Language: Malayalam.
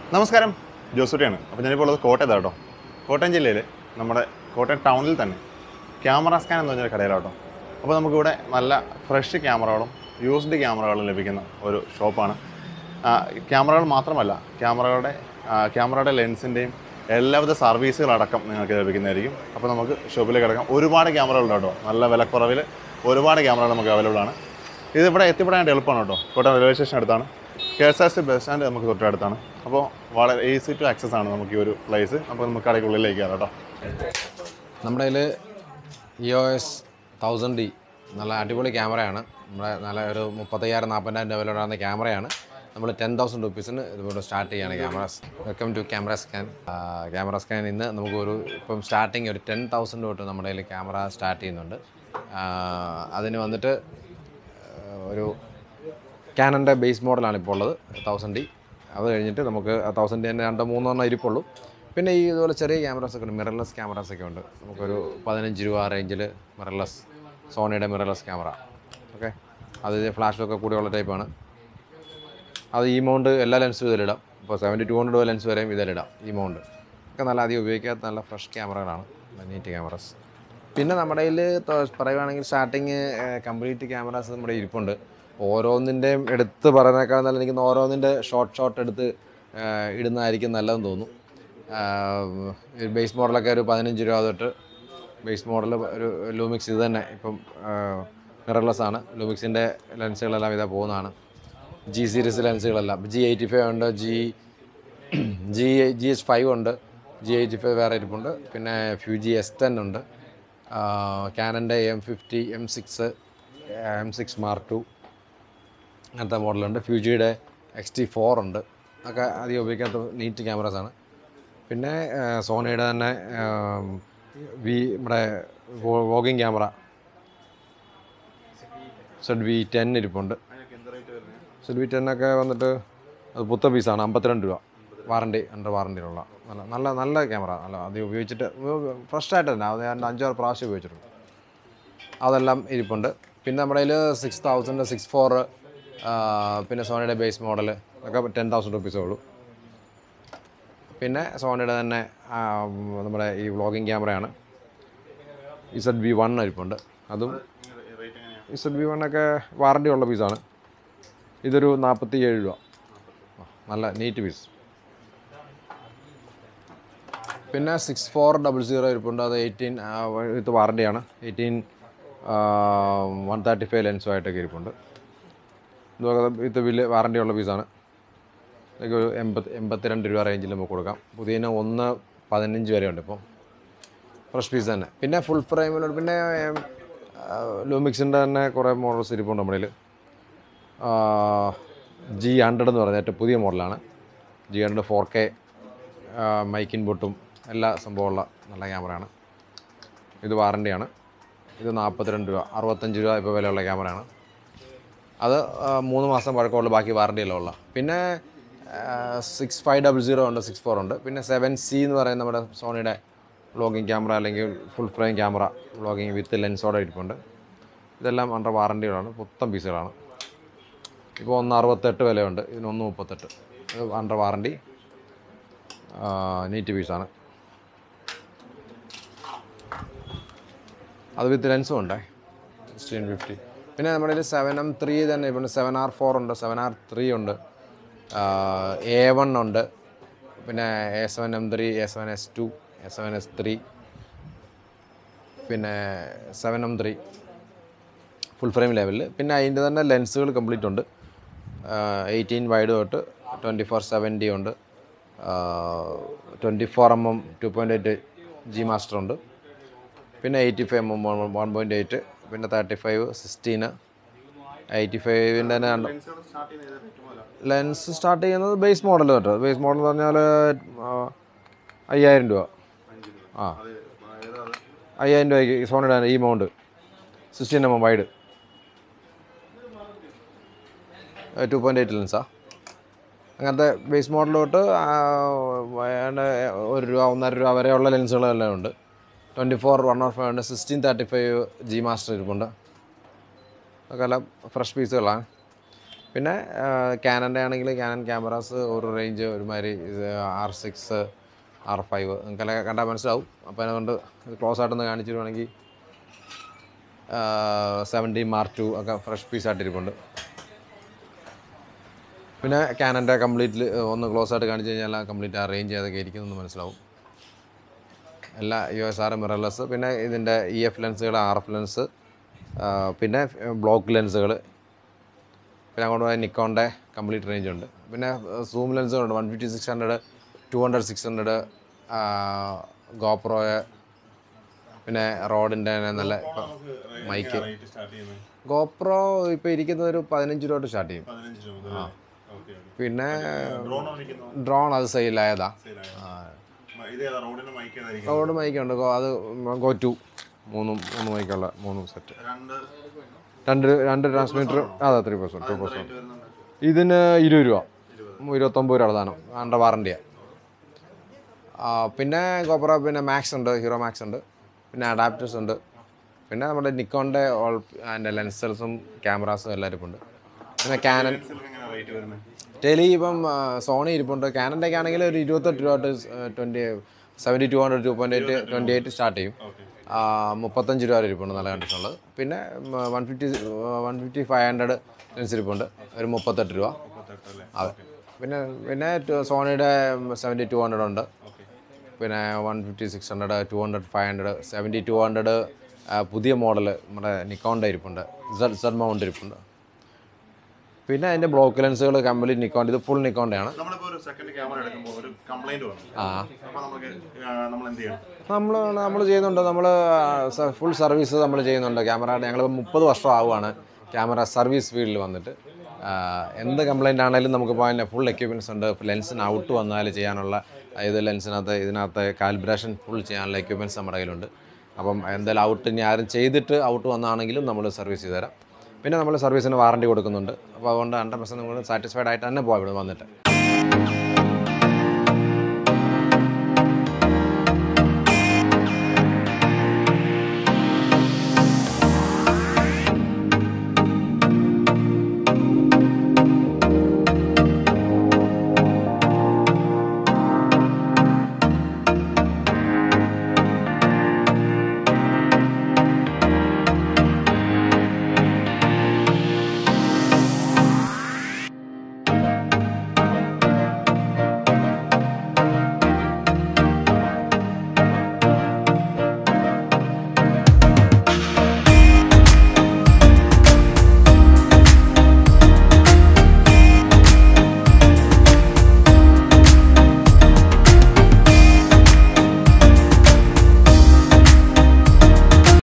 നമസ്കാരം ജോസൂട്ടിയാണ് അപ്പോൾ ഞാനിപ്പോൾ ഉള്ളത് കോട്ടയത്താണ് കേട്ടോ കോട്ടയം ജില്ലയിൽ നമ്മുടെ കോട്ടയം ടൗണിൽ തന്നെ ക്യാമറ സ്കാൻ എന്ന് പറഞ്ഞൊരു കടയിലാണ് കേട്ടോ അപ്പോൾ നമുക്കിവിടെ നല്ല ഫ്രഷ് ക്യാമറകളും യൂസ്ഡ് ക്യാമറകളും ലഭിക്കുന്ന ഒരു ഷോപ്പാണ് ആ, ക്യാമറകൾ മാത്രമല്ല ക്യാമറകളുടെ ആ, ക്യാമറയുടെ ലെൻസിൻ്റെയും എല്ലാവിധ സർവീസുകളടക്കം നിങ്ങൾക്ക് ലഭിക്കുന്നതായിരിക്കും അപ്പോൾ നമുക്ക് ഷോപ്പിലേക്ക് കിടക്കാം ഒരുപാട് ക്യാമറകളുണ്ട് കേട്ടോ നല്ല വിലക്കുറവിൽ ഒരുപാട് ക്യാമറകൾ നമുക്ക് അവൈലബിൾ ആണ് ഇതിവിടെ എത്തിപ്പെടാനായിട്ട് എളുപ്പമാണ് കേട്ടോ കോട്ടയം റെയിൽവേ സ്റ്റേഷൻ അടുത്താണ് K S R C bus stand നമുക്ക് തൊട്ടടുത്താണ് അപ്പോൾ വളരെ ഈസി ടു ആക്സസ് ആണ് നമുക്ക് ഈ ഒരു പ്ലേസ് അപ്പോൾ നമുക്ക് കടയ്ക്കുള്ളിലേക്ക് കയറാം കേട്ടോ നമ്മുടെ കയ്യിൽ E O S thousand D നല്ല അടിപൊളി ക്യാമറയാണ് നമ്മുടെ നല്ല ഒരു മുപ്പത്തയ്യായിരം നാൽപ്പതിനായിരം രൂപ വിലയുള്ള ക്യാമറയാണ് നമ്മൾ ടെൻ തൗസൻഡ് റുപ്പീസിന് ഇതുപോലെ സ്റ്റാർട്ട് ചെയ്യാണ് cameras welcome to camera scan camera scan ഇന്ന് നമുക്കൊരു ഇപ്പം സ്റ്റാർട്ടിങ് ഒരു ടെൻ തൗസൻഡ് തൊട്ട് നമ്മുടെ കയ്യിൽ ക്യാമറ സ്റ്റാർട്ട് ചെയ്യുന്നുണ്ട് ആ, അതിന് വന്നിട്ട് ഒരു ക്യാനൻ്റെ ബേസ് മോഡലാണ് ഇപ്പോൾ ഉള്ളത് തൗസൻഡ് ഡി അത് കഴിഞ്ഞിട്ട് നമുക്ക് തൗസൻഡ് തന്നെ രണ്ടോ മൂന്നോ എണ്ണം ഇരിപ്പുള്ളൂ പിന്നെ ഈ ഇതുപോലെ ചെറിയ ക്യാമറാസ് ഒക്കെ ഉണ്ട് മിറർലെസ് ക്യാമറാസ് ഒക്കെ ഉണ്ട് നമുക്കൊരു പതിനഞ്ച് രൂപ റേഞ്ചിൽ മിറർലെസ് സോണിയുടെ മിറർലെസ് ക്യാമറ ഓക്കെ അത് ഫ്ലാഷിലൊക്കെ കൂടിയുള്ള ടൈപ്പാണ് അത് ഈ മൗണ്ട് എല്ലാ ലെൻസും ഇതിലിടാം ഇപ്പോൾ സെവൻറ്റി ടു ഹൺഡ്രഡ് ലെൻസ് വരെയും ഇതിലിടാം ഈ മൗണ്ട് ഒക്കെ നല്ല അധികം ഉപയോഗിക്കാത്ത നല്ല ഫ്രഷ് ക്യാമറകളാണ് നീറ്റ് ക്യാമറാസ് പിന്നെ നമ്മുടെ കയ്യിൽ പറയുവാണെങ്കിൽ സ്റ്റാർട്ടിങ് കംപ്ലീറ്റ് ക്യാമറാസ് നമ്മുടെ ഇരിപ്പുണ്ട് ഓരോന്നിൻ്റെയും എടുത്ത് പറയുന്നേക്കാൾ നല്ല എനിക്ക് തോന്നുന്നു ഓരോന്നിൻ്റെ ഷോർട്ട് ഷോർട്ട് എടുത്ത് ആ, ഇടുന്നതായിരിക്കും നല്ലതെന്ന് തോന്നുന്നു ബേസ് മോഡലൊക്കെ ഒരു പതിനഞ്ച് രൂപ തൊട്ട് ബേസ് മോഡൽ ഒരു ലൂമിക്സ് ഇത് തന്നെ ഇപ്പം മിറർലെസ് ആണ് ലൂമിക്സിൻ്റെ ലെൻസുകളെല്ലാം ഇതാ പോകുന്നതാണ് ജി സീരീസ് ലെൻസുകളെല്ലാം ജി എയ്റ്റി ഫൈവ് ഉണ്ട് G G G H five ഉണ്ട് ജി എയ്റ്റി ഫൈവ് വേറെ ഇരിപ്പുണ്ട് പിന്നെ ഫ്യൂജി എസ് ടെൻ ഉണ്ട് ക്യാനൻ്റെ M fifty M six M six mark two അങ്ങനത്തെ മോഡലുണ്ട് ഫ്യൂജിയുടെ എക്സ് ടി ഫോർ ഉണ്ട് ഒക്കെ അധികം ഉപയോഗിക്കാത്ത നീറ്റ് ക്യാമറാസാണ് പിന്നെ ആ, സോണിയുടെ തന്നെ ആം, വി നമ്മുടെ വോഗിങ് ക്യാമറ സെഡ് വി ടെൻ ഇരിപ്പുണ്ട് സെഡ് വി ടെൻ ഒക്കെ വന്നിട്ട് അത് പുത്ത പീസാണ് അമ്പത്തിരണ്ട് രൂപ വാറണ്ടി അണ്ടർ വാറണ്ടിയിലുള്ള നല്ല നല്ല നല്ല ക്യാമറ നല്ല അത് ഉപയോഗിച്ചിട്ട് ഫ്രഷ് ആയിട്ട് തന്നെ അത് ഞാൻ അഞ്ചാറ് പ്രാവശ്യം ഉപയോഗിച്ചിട്ടുണ്ട് അതെല്ലാം ഇരിപ്പുണ്ട് പിന്നെ നമ്മുടെ കയ്യിൽ സിക്സ് തൗസൻഡ് സിക്സ് ഫോർ പിന്നെ സോണിയുടെ ബേസ് മോഡൽ ഒക്കെ ടെൻ തൗസൻഡ് റുപ്പീസേ ഉള്ളൂ പിന്നെ സോണിയുടെ തന്നെ ആ, നമ്മുടെ ഈ വ്ളോഗിങ് ക്യാമറയാണ് ഇസഡ് വി വൺ ഇരിപ്പുണ്ട് അതും ഇസഡ് വി ഒക്കെ വാറണ്ടി ഉള്ള പീസാണ് ഇതൊരു നാൽപ്പത്തി ഏഴ് രൂപ ആ, നല്ല നീറ്റ് പീസ് പിന്നെ സിക്സ് ഫോർ ഡബിൾ സീറോ ഇരിപ്പുണ്ട് അത് എയ്റ്റീൻ വിത്ത് വാറണ്ടിയാണ് എയ്റ്റീൻ വൺ തേർട്ടി ഫൈവ് ലെൻസുമായിട്ടൊക്കെ ഇരിപ്പുണ്ട് ഇതൊക്കെ വിത്ത് ബില്ല് വാറണ്ടി ഉള്ള പീസാണ് ഇതൊക്കെ ഒരു എൺപത്തി എൺപത്തിരണ്ട് രൂപ റേഞ്ചിൽ നമുക്ക് കൊടുക്കാം പുതിയതിന് ഒന്ന് പതിനഞ്ച് വരെ ഉണ്ട് ഇപ്പം ഫ്രഷ് പീസ് തന്നെ പിന്നെ ഫുൾ ഫ്രെയിമിലോട്ട് പിന്നെ ലൂമിക്സിൻ്റെ തന്നെ കുറേ മോഡൽസ് ഇരിപ്പുണ്ട് നമ്മുടെ കയ്യിൽ ജി ഹൺഡ്രഡ് എന്ന് പറഞ്ഞ ഏറ്റവും പുതിയ മോഡലാണ് ജി ഹൺഡ്രഡ് ഫോർ കെ മൈക്കിൻ ബൊട്ടും എല്ലാ സംഭവമുള്ള നല്ല ക്യാമറയാണ് ഇത് വാറണ്ടിയാണ് ഇത് നാൽപ്പത്തിരണ്ട് രൂപ അറുപത്തഞ്ച് രൂപ ഇപ്പോൾ വിലയുള്ള ക്യാമറയാണ് അത് ആ, മൂന്ന് മാസം പഴക്കമുള്ള ബാക്കി വാറണ്ടിയെല്ലാം ഉള്ള പിന്നെ സിക്സ് ഫൈവ് ഡബിൾ സീറോ ഉണ്ട് സിക്സ് ഫോർ ഉണ്ട് പിന്നെ സെവൻ സി എന്ന് പറയുന്ന നമ്മുടെ സോണിയുടെ വ്ളോഗിങ് ക്യാമറ അല്ലെങ്കിൽ full frame camera vlogging with ലെൻസോടെ ഇരിപ്പുണ്ട് ഇതെല്ലാം അണ്ടർ വാറണ്ടികളാണ് പുത്തൻ പീസുകളാണ് ഇപ്പോൾ ഒന്ന് അറുപത്തെട്ട് വിലയുണ്ട് ഇതിന് ഒന്ന് മുപ്പത്തെട്ട് ഇത് അണ്ടർ വാറണ്ടി നീറ്റ് പീസാണ് അത് വിത്ത് ലെൻസും ഉണ്ടേ സിക്സ്റ്റീൻ ഫിഫ്റ്റി പിന്നെ നമ്മുടെ കയ്യിൽ സെവൻ എം ത്രീ തന്നെ ഇപ്പോൾ സെവൻ ആർ ഫോർ ഉണ്ട് സെവൻ ആർ ത്രീ ഉണ്ട് എ വൺ ഉണ്ട് പിന്നെ A seven M three A seven S two A seven S three പിന്നെ seven M three full frame ലെവലിൽ പിന്നെ അതിൻ്റെ തന്നെ ലെൻസുകൾ കംപ്ലീറ്റ് ഉണ്ട് എയ്റ്റീൻ വൈഡ് തൊട്ട് ട്വൻറ്റി ഫോർ സെവൻറ്റി ഉണ്ട് twenty four M M two point eight G master ഉണ്ട് പിന്നെ eighty five M M one point eight പിന്നെ തേർട്ടി ഫൈവ് സിക്സ്റ്റീന് എയ്റ്റി ഫൈവിൻ്റെ തന്നെ രണ്ട് ലെൻസ് സ്റ്റാർട്ട് ചെയ്യുന്നത് ബേസ് മോഡൽ തൊട്ട് ബേസ് മോഡൽ എന്ന് പറഞ്ഞാൽ ആ, അയ്യായിരം രൂപ ആ അയ്യായിരം രൂപയ്ക്ക് സോണിയുടെ ഈ mount sixteen M M wide two point eight ലെൻസാ അങ്ങനത്തെ ബേസ് മോഡൽ തൊട്ട് ആ, വേണ്ട ഒരു രൂപ ഒന്നര രൂപ വരെയുള്ള ലെൻസുകളെല്ലാം ഉണ്ട് twenty four one or five ഉണ്ട് sixteen thirty five G master ഇരിപ്പുണ്ട് അതൊക്കെ എല്ലാം ഫ്രഷ് പീസുകളാണ് പിന്നെ ക്യാനൻ്റെ ആണെങ്കിൽ ക്യാനൻ ക്യാമറാസ് ഒരു റേഞ്ച് ഒരുമാതിരി ആർ സിക്സ് ആർ ഫൈവ് നിങ്ങൾക്കെല്ലാം കണ്ടാൽ മനസ്സിലാവും അപ്പോൾ അതുകൊണ്ട് ക്ലോസ് ആയിട്ടൊന്ന് കാണിച്ചിരുവാണെങ്കിൽ സെവൻറ്റി മാർക്ക് ടു ഒക്കെ ഫ്രഷ് പീസ് ആയിട്ടിരിപ്പുണ്ട് പിന്നെ ക്യാനൻ്റെ കംപ്ലീറ്റ് ഒന്ന് ക്ലോസ് ആയിട്ട് കാണിച്ചു കഴിഞ്ഞാൽ കംപ്ലീറ്റ് ആ റേഞ്ച് ഏതൊക്കെ ഇരിക്കുന്നതെന്ന് മനസ്സിലാവും എല്ലാ യു എസ് ആർ മിറർലെസ് പിന്നെ ഇതിൻ്റെ ഇ എഫ് ലെൻസുകൾ ആർ എഫ് ലെൻസ് പിന്നെ ബ്ലോക്ക് ലെൻസുകൾ പിന്നെ അങ്ങോട്ട് പോയാൽ നിക്കോണിൻ്റെ കംപ്ലീറ്റ് റേഞ്ച് ഉണ്ട് പിന്നെ സൂം ലെൻസുകളുണ്ട് one fifty six hundred two hundred six hundred ഗോപ്രോയ പിന്നെ റോഡിൻ്റെ നല്ല ഇപ്പം മൈക്ക് റേറ്റ് സ്റ്റാർട്ട് ചെയ്യുന്നത് ഗോപ്രോ ഇപ്പോൾ ഇരിക്കുന്നത് ഒരു പതിനഞ്ച് രൂപ തൊട്ട് സ്റ്റാർട്ട് ചെയ്യും പതിനഞ്ച് രൂപ മുതൽ ഓക്കെ പിന്നെ ഡ്രോൺ വിളിക്കുന്നു ഡ്രോൺ അത് സെയിലായതാ ഇത് ഏതാ റോഡിന്റെ മൈക്ക് ഏതായിരിക്കും റോഡ് മൈക്കുണ്ട് ഗോ- അത് ഗോ ടു മൂന്നും മൂന്ന് മൈക്കുള്ള മൂന്ന് സെറ്റ് രണ്ട് രണ്ട് രണ്ട് ട്രാൻസ്മിറ്റർ അതെ three percent two percent rate വരുന്നുണ്ട് ഇതിന് ഇരുപത് രൂപ ഇരുപത്തൊമ്പത് രൂപ സാധനം അണ്ടർ വാറണ്ടിയാണ് പിന്നെ ഗോപ്ര പിന്നെ മാക്സ് ഉണ്ട് ഹീറോ മാക്സ് ഉണ്ട് പിന്നെ അഡാപ്റ്റേഴ്സ് ഉണ്ട് പിന്നെ നമ്മുടെ നിക്കോണിൻ്റെ ഓൾ അതിൻ്റെ ലെൻസസും ക്യാമറാസും എല്ലാവരും ഉണ്ട് പിന്നെ ക്യാനൻ പെൻസിലൊക്കെ എങ്ങനെ റേറ്റ് വരുന്നത് ടെലി ഇപ്പം ആ, സോണി ഇരിപ്പുണ്ട് ക്യാനൻ്റെ ഒക്കെ ആണെങ്കിൽ ഒരു ഇരുപത്തെട്ട് രൂപ തൊട്ട് twenty seventy two hundred two point eight twenty eight start ചെയ്യും ഓക്കെ ആ, മുപ്പത്തഞ്ച് രൂപ വരെ ഇരിപ്പുണ്ട് നല്ല കണ്ടീഷനുള്ളത് പിന്നെ one fifty one fifty five hundred lens ഇരിപ്പുണ്ട് ഒരു മുപ്പത്തെട്ട് രൂപ മുപ്പത്തെട്ട് അല്ലേ അതെ പിന്നെ പിന്നെ ടു- സോണിയുടെ സെവൻറ്റി ടു ഹൺഡ്രഡ് ഉണ്ട് ഓക്കെ പിന്നെ one fifty six hundred two hundred five hundred seventy two hundred പുതിയ മോഡൽ നമ്മുടെ നിക്കോണിൻ്റെ ഇരിപ്പുണ്ട് സെഡ് സെഡ് മൗണ്ട് ഇരിപ്പുണ്ട് പിന്നെ അതിൻ്റെ ബ്ലോക്ക് ലെൻസുകൾ കംപ്ലീറ്റ് നിക്കോൺ ഇത് ഫുൾ നിക്കോണിൻ്റെ ആണ് നമ്മളിപ്പോ ഒരു സെക്കൻഡ് ക്യാമറ എടുക്കുമ്പോൾ ഒരു കംപ്ലൈന്റ് വന്നു ആ അപ്പൊ നമുക്ക് നമ്മൾ എന്ത് ചെയ്യണം നമ്മൾ നമ്മൾ ചെയ്യുന്നുണ്ട് നമ്മൾ ഫുൾ സർവീസ് നമ്മൾ ചെയ്യുന്നുണ്ട് ക്യാമറ ഞങ്ങൾ മുപ്പത് വർഷം ആവുകയാണ് ക്യാമറ സർവീസ് ഫീൽഡിൽ വന്നിട്ട് ആ, എന്ത് കംപ്ലൈൻ്റ് ആണെങ്കിലും നമുക്ക് പോകാൻ ഫുൾ എക്യുപ്മെൻറ്റ്സ് ഉണ്ട് ലെൻസിന് ഔട്ട് വന്നാൽ ചെയ്യാനുള്ള ഇത് ലെൻസിനകത്ത് ഇതിനകത്ത് കാലിബ്രേഷൻ ഫുൾ ചെയ്യാനുള്ള എക്യുപ്മെൻറ്റ്സ് നമ്മുടെ കയ്യിലുണ്ട് അപ്പം എന്തായാലും ഔട്ട് ഇനി ആരും ചെയ്തിട്ട് ഔട്ട് വന്നാണെങ്കിലും നമ്മൾ സർവീസ് ചെയ്ത് തരാം പിന്നെ നമ്മൾ സർവീസിന് വാറണ്ടി കൊടുക്കുന്നുണ്ട് അപ്പോൾ അതുകൊണ്ട് ഹൺഡ്രഡ് പെർസെൻറ്റ് നിങ്ങൾ സാറ്റിസ്ഫൈഡ് ആയിട്ട് തന്നെ പോകാം ഇവിടെ വന്നിട്ട്